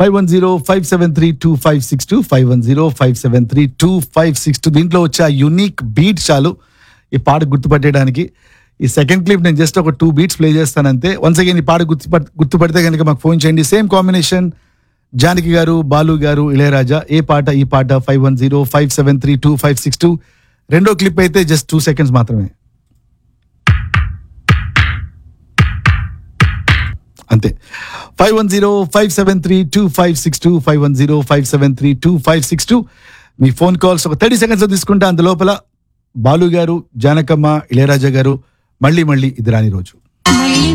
five one zero five seven three two five six two five one zero five seven three two five six two దీంట్లో వచ్చే ఆ unique beat చాలు ఈ పాట గుర్తుపట్టేయడానికి ఈ సెకండ్ క్లిప్ నేను జస్ట్ ఒక టూ బీట్స్ ప్లే చేస్తానంతే వన్స్ అగైన్ ఈ పాట గుర్తుపట్ గుర్తుపడితే కనుక మాకు ఫోన్ చేయండి సేమ్ కాంబినేషన్ జానకి గారు బాలు గారు ఇళయరాజా ఏ పాట ఈ పాట five one zero five seven three two five six two రెండో క్లిప్ అయితే జస్ట్ టూ సెకండ్స్ మాత్రమే అంతే five one zero five seven three two five six two five one zero five seven three two five six two మీ phone calls ఒక thirty seconds తీసుకుంటే అందులోపల బాలు గారు జానకమ్మ ఇళయరాజా గారు మళ్ళీ మళ్ళీ ఇది రాని రోజు